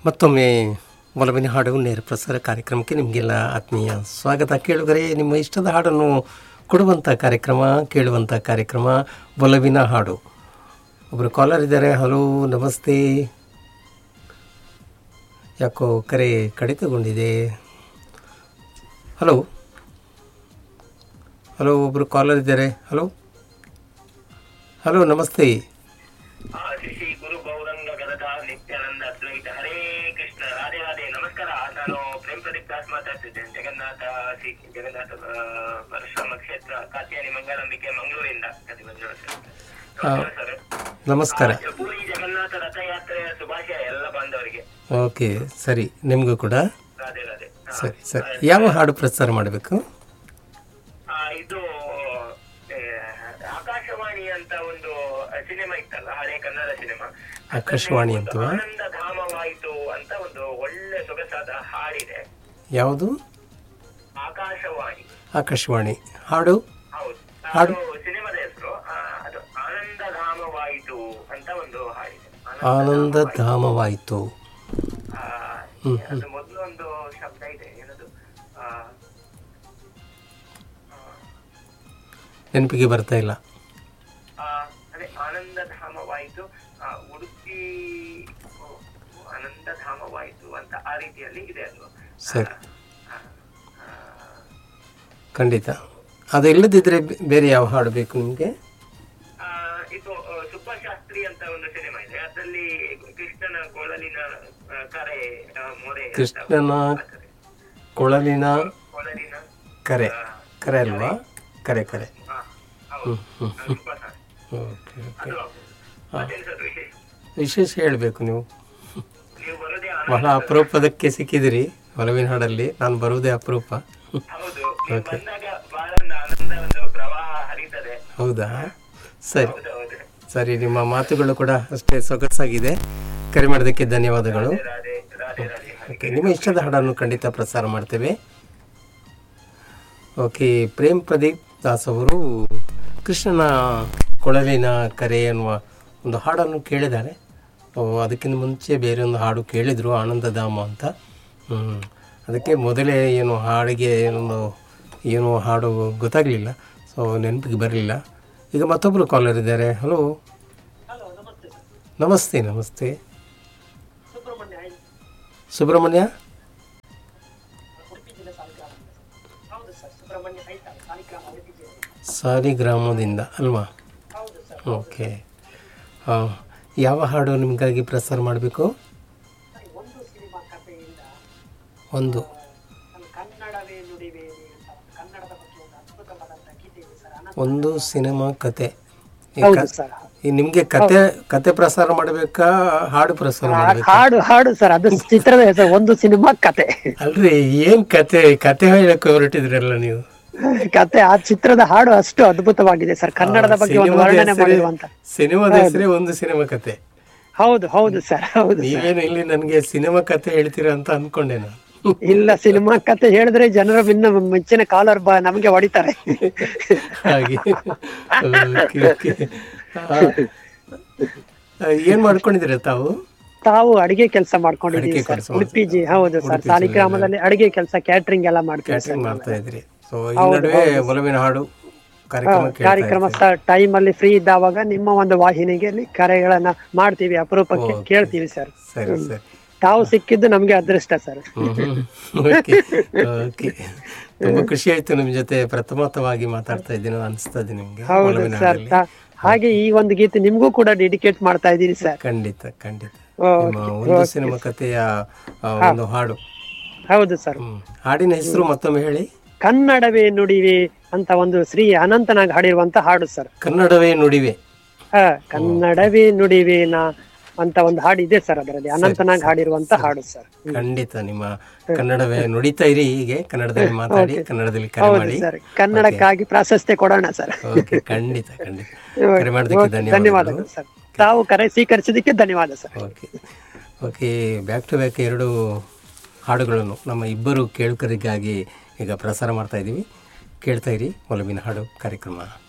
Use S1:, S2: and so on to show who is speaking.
S1: ಮತ್ತೊಮ್ಮೆ ಒಲವಿನ ಹಾಡು ನೇರ ಪ್ರಸಾರ ಕಾರ್ಯಕ್ರಮಕ್ಕೆ ನಿಮಗೆಲ್ಲ ಆತ್ಮೀಯ ಸ್ವಾಗತ ಕೇಳುಗರೆ ನಿಮ್ಮ ಇಷ್ಟದ ಹಾಡನ್ನು ಕೊಡುವಂಥ ಕಾರ್ಯಕ್ರಮ ಕೇಳುವಂಥ ಕಾರ್ಯಕ್ರಮ ಒಲವಿನ ಹಾಡು ಒಬ್ಬರು ಕಾಲರ್ ಇದ್ದಾರೆ ಹಲೋ ನಮಸ್ತೆ ಯಾಕೋ ಕರೆ ಕಡಿತಗೊಂಡಿದೆ ಹಲೋ ಹಲೋ ಒಬ್ಬರು ಕಾಲರ್ ಇದ್ದಾರೆ ಹಲೋ ಹಲೋ ನಮಸ್ತೆ
S2: ಆ ಶ್ರೀ ಶ್ರೀ ಗುರು ಗೌರಂಗ ಗದಗ ನಿತ್ಯಾನಂದ ಅದ್ವೈತ ಹರೇ ಕೃಷ್ಣ ರಾಧೆ ರಾಧೆ ನಮಸ್ಕಾರ ನಾನು ಪ್ರೇಮ್ ಪ್ರದೀಪ್ ದಾಸ್ ಮಾತಾಡ್ತಿದ್ದೇನೆ ಜಗನ್ನಾಥ ಶ್ರೀ ಜಗನ್ನಾಥ ಆ, ಪರಶುರಾಮ ಕ್ಷೇತ್ರ ಕಾತ್ಯಾನಿ ಮಂಗಳಂಬಿಕೆ ಮಂಗಳೂರಿಂದ ಅದು ಮಂಜುಳ ಸರ್.
S1: ಆ,
S2: ಸರ್
S1: ನಮಸ್ಕಾರ
S2: ಆ, ಪೂರಿ ಜಗನ್ನಾಥ ರಥಯಾತ್ರೆಯ ಶುಭಾಶಯ ಎಲ್ಲ ಬಾಂಧವರಿಗೆ
S1: ಓಕೆ ಸರಿ ನಿಮಗೂ ಕೂಡ
S2: ರಾಧೆ ರಾಧೆ ಆ,
S1: ಸರಿ ಸರಿ ಯಾವ ಹಾಡು ಪ್ರಸಾರ ಮಾಡಬೇಕು
S2: ಆ, ಇದು ಏ, ಆಕಾಶವಾಣಿ ಅಂತ ಒಂದು ಸಿನಿಮಾ ಇತ್ತಲ್ಲ ಹಳೆ ಕನ್ನಡ ಸಿನಿಮಾ
S1: ಆಕಾಶವಾಣಿ ಅಂತ
S2: ಆನಂದ ಧಾಮವಾಯಿತು ಅಂತ ಒಂದು ಒಳ್ಳೆ ಸೊಗಸಾದ ಹಾಡಿದೆ
S1: ಯಾವುದು
S2: ಆಕಾಶವಾಣಿ
S1: ಆಕಾಶವಾಣಿ ಹಾಡು
S2: ಹೌದು
S1: ಹಾಡು?
S2: ಅದು ಸಿನಿಮಾದ ಹೆಸರು ಅದು ಆನಂದ ಧಾಮವಾಯಿತು ಅಂತ ಒಂದು ಹಾಡಿದೆ
S1: ಆನಂದ ಧಾಮವಾಯಿತು
S2: ಆ, ಅದು ಮೊದಲು ಒಂದು ಶಬ್ದ ಇದೆ ಏನದು ಆ,
S1: ನೆನಪಿಗೆ ಬರ್ತಾ ಇಲ್ಲ
S2: ಆ, ಅದೇ ಆನಂದ ಧಾಮವಾಯಿತು ಆ, ಉಡುಪಿ ಓ, ಆನಂದ ಧಾಮವಾಯಿತು ಅಂತ ಆ ರೀತಿಯಲ್ಲಿ ಇದೆ ಅದು
S1: ಸರಿ ಖಂಡಿತ ಅದು ಇಲ್ಲದಿದ್ದರೆ ಬೆ- ಬೇರೆ ಯಾವ ಹಾಡು ಬೇಕು ನಿಮಗೆ
S2: ಆ, ಇದು ಆ, ಸುಬ್ಬಶಾಸ್ತ್ರಿ ಅಂತ ಒಂದು ಸಿನಿಮಾ ಇದೆ ಅದರಲ್ಲಿ ಕೃಷ್ಣನ ಕೊಳಲಿನ ಆ, ಕರೆ ಆ, ಮೊರೆ ಅಂತ
S1: ಕೃಷ್ಣನ
S2: ಕರೆ.
S1: ಕೊಳಲಿನ
S2: ಕೊಳಲಿನ
S1: ಕರೆ ಕರೆ ಅಲ್ವಾ ಕರೆ ಕರೆ
S2: ಆ, ಹೌದು
S1: ಹ್ಞೂ
S2: ಆ, ಸುಬ್ಬಶಾಸ್ತ್ರಿ.
S1: ಓಕೆ ಓಕೆ
S2: ಅದು ಮತ್ತೇನ್ ಸರ್ ವಿಶೇಷ
S1: ವಿಶೇಷ ಹೇಳಬೇಕು ನೀವು
S2: ನೀವು ಬರೋದೇ
S1: ಬಹಳ ಅಪರೂಪದಕ್ಕೆ ಸಿಕ್ಕಿದಿರಿ ಒಲವಿನ ಹಾಡಲ್ಲಿ ನಾನು ಬರುವುದೇ ಅಪರೂಪ
S2: ಹೌದು ನೀವು ಬಂದಾಗ ಬಹಳ ಒಂದು ಆನಂದ ಒಂದು ಪ್ರವಾಹ ಹರಿತದೆ
S1: ಹೌದಾ ಸರಿ
S2: ಹೌದು ಹೌದು
S1: ಸರಿ ನಿಮ್ಮ ಮಾತುಗಳು ಕೂಡ ಅಷ್ಟೇ ಸೊಗಸಾಗಿದೆ ಕರೆ ಮಾಡೋದಕ್ಕೆ ಧನ್ಯವಾದಗಳು
S2: ರಾಧೆ ರಾಧೆ ರಾಧೆ
S1: ಓಕೆ ನಿಮ್ಮ ಇಷ್ಟದ ಹಾಡನ್ನು ಖಂಡಿತ ಪ್ರಸಾರ ಮಾಡ್ತೇವೆ ಓಕೆ ಪ್ರೇಮ್ ಪ್ರದೀಪ್ ದಾಸ್ ಅವರು ಕೃಷ್ಣನ ಕೊಳಲಿನ ಕರೆ ಅನ್ನುವ ಒಂದು ಹಾಡನ್ನು ಕೇಳಿದ್ದಾರೆ ಓ, ಅದಕ್ಕಿಂತ ಮುಂಚೆ ಬೇರೆ ಒಂದು ಹಾಡು ಕೇಳಿದರು ಆನಂದಧಾಮ ಅಂತ ಹ್ಮ್. ಅದಕ್ಕೆ ಮೊದಲೇ ಏನು ಹಾಡಿಗೆ ಏನೊಂದು ಏನು ಹಾಡು ಗೊತ್ತಾಗಲಿಲ್ಲ ಸೊ ನೆನಪಿಗೆ ಬರಲಿಲ್ಲ ಈಗ ಮತ್ತೊಬ್ಬರು ಕಾಲರ್ ಇದ್ದಾರೆ ಹಲೋ ನಮಸ್ತೆ ನಮಸ್ತೆ ಸುಬ್ರಹ್ಮಣ್ಯ ಸಾಲಿಗ್ರಾಮದಿಂದ ಅಲ್ವಾ ಓಕೆ ಹಾಂ ಯಾವ ಹಾಡು ನಿಮಗಾಗಿ ಪ್ರಸಾರ ಮಾಡಬೇಕು ಒಂದು ಒಂದು ಸಿನಿಮಾ ಕತೆ ಈ ಕ- ಈ ನಿಮಗೆ ಕತೆ ಕತೆ ಪ್ರಸಾರ ಮಾಡಬೇಕಾ ಹಾಡು ಪ್ರಸಾರ ಮಾಡಬೇಕಾ
S3: ಹಾಡು ಹಾಡು ಸರ್ ಅದು ಚಿತ್ರದ ಹೆಸರು ಒಂದು ಸಿನಿಮಾ ಕತೆ
S1: ಅಲ್ರಿ ಏನ್ ಕತೆ ಕತೆ ಹೇಳಕ್ಕೆ ಹೊರಟಿದ್ರಲ್ಲ ನೀವು
S3: ಕತೆ ಆ ಚಿತ್ರದ ಹಾಡು ಅಷ್ಟು ಅದ್ಭುತವಾಗಿದೆ ಸರ್ ಕನ್ನಡದ ಬಗ್ಗೆ ಒಂದು
S1: ಸಿನಿಮಾದ
S3: ವರ್ಣನೆ
S1: ಹೆಸರೇ-
S3: ಮಾಡಿರುವಂತ
S1: ಸಿನಿಮಾದ ಹೆಸರೇ ಒಂದು ಸಿನಿಮಾ ಕತೆ
S3: ಹೌದು ಹೌದು ಸರ್ ಹೌದು
S1: ನೀವೇನು ಇಲ್ಲಿ ನನಗೆ ಸಿನಿಮಾ ಕತೆ ಹೇಳ್ತೀರಾ ಅಂತ ಅನ್ಕೊಂಡೆ ನಾನು
S3: ಇಲ್ಲ ಸಿನಿಮಾ ಕತೆ ಹೇಳಿದ್ರೆ ಜನರು ಇನ್ನು ಮೆಚ್ಚಿನ ಕಾಲರ್ ಬ ನಮಗೆ ಹೊಡಿತಾರೆ
S1: ಹಾಗೆ ಓಕೆ ಓಕೆ ಏನ್ ಮಾಡ್ಕೊಂಡಿದ್ದೀರಾ ತಾವು
S3: ತಾವು ಅಡಿಗೆ ಕೆಲಸ ಮಾಡ್ಕೊಂಡಿದ್ದೀವಿ
S1: ಅಡಿಗೆ
S3: ಸರ್
S1: ಕೆಲ್ಸ
S3: ಉಡುಪಿ ಜಿ ಹೌದು ಸರ್ ಸಾಲಿಗ್ರಾಮದಲ್ಲಿ ಅಡಿಗೆ ಕೆಲಸ ಕ್ಯಾಟ್ರಿಂಗ್ ಎಲ್ಲ ಮಾಡ್ತೀವಿ ಸರ್
S1: ಕ್ಯಾಟರಿಂಗ್ ಮಾಡ್ತಾ ಇದ್ರಿ ಸೊ ಈ ನಡುವೆ ಒಲವಿನ ಹಾಡು ಕಾರ್ಯಕ್ರಮ ಕೇಳ್ತಾ
S3: ಕಾರ್ಯಕ್ರಮ ಸರ್ ಟೈಮ್ ಅಲ್ಲಿ ಫ್ರೀ ಇದ್ದಾವಾಗ ನಿಮ್ಮ ಒಂದು ವಾಹಿನಿಗೆ ಕರೆಗಳನ್ನ ಮಾಡ್ತೀವಿ ಅಪರೂಪಕ್ಕೆ ಕೇಳ್ತೀವಿ ಸರ್
S1: ಸರಿ ಸರಿ
S3: ತಾವು ಸಿಕ್ಕಿದ್ದು ನಮ್ಗೆ ಅದೃಷ್ಟ ಸರ್
S1: ಓಕೆ ಓಕೆ ತುಂಬಾ ಖುಷಿ ಆಯ್ತು ನಿಮ್ ಜೊತೆ ಪ್ರಥಮತವಾಗಿ ಮಾತಾಡ್ತಾ ಇದ್ದೀನಿ ಅನಿಸ್ತದೆ ನಿಮ್ಗೆ
S3: ಹೌದು
S1: ಒಲವಿನ
S3: ಸರ್
S1: ಹಾಡಲ್ಲಿ
S3: ತಾ- ಹಾಗೆ ಈ ಒಂದು ಗೀತೆ ನಿಮ್ಗೂ ಕೂಡ ಡೆಡಿಕೇಟ್ ಮಾಡ್ತಾ ಇದ್ದೀನಿ ಸರ್
S1: ಖಂಡಿತ ಖಂಡಿತ
S3: ಓ,
S1: ನಿಮ್ಮ ಒಂದು ಸಿನಿಮಾ ಕಥೆಯ ಆ, ಒಂದು ಹಾಡು
S3: ಹೌದು ಸರ್
S1: ಹ್ಮ್. ಹಾಡಿನ ಹೆಸರು ಮತ್ತೊಮ್ಮೆ ಹೇಳಿ
S3: ಕನ್ನಡವೇ ನುಡಿವೆ ಅಂತ ಒಂದು ಶ್ರೀ ಅನಂತನಾಗ್ ಹಾಡಿರುವಂತ ಹಾಡು ಸರ್
S1: ಕನ್ನಡವೇ ನುಡಿವೆ
S3: ಹ, ಕನ್ನಡವೇ ನುಡಿವೆ ನಾ ಅಂತ ಒಂದು ಹಾಡು ಇದೆ ಸರ್ ಅದರಲ್ಲಿ ಅನಂತನಾಗ್ ಹಾಡಿರುವಂತ ಹಾಡು ಸರ್
S1: ಖಂಡಿತ ನಿಮ್ಮ ಕನ್ನಡವೇ ನುಡಿತಾ ಇರಿ ಹೀಗೆ ಕನ್ನಡದಲ್ಲಿ ಮಾತಾಡಿ ಕನ್ನಡದಲ್ಲಿ ಕರೆ
S3: ಹೌದು
S1: ಮಾಡಿ
S3: ಸರ್ ಕನ್ನಡಕ್ಕಾಗಿ ಪ್ರಾಶಸ್ತ್ಯ ಕೊಡೋಣ ಸರ್
S1: ಓಕೆ ಖಂಡಿತ ಖಂಡಿತ ಕರೆ ಮಾಡೋದಕ್ಕೆ ಧನ್ಯವಾದಗಳು
S3: ಧನ್ಯವಾದಗಳು ಸರ್ ತಾವು ಕರೆ ಸ್ವೀಕರಿಸಿದ್ದಕ್ಕೆ ಧನ್ಯವಾದ sir
S1: okay okay back to back ಎರಡು ಹಾಡುಗಳನ್ನು ನಮ್ಮ ಇಬ್ಬರು ಕೇಳುಗರಿಗಾಗಿ ಈಗ ಪ್ರಸಾರ ಮಾಡ್ತಾ ಇದ್ದೀವಿ ಕೇಳ್ತಾ ಇರಿ ಒಲವಿನ ಹಾಡು ಕಾರ್ಯಕ್ರಮ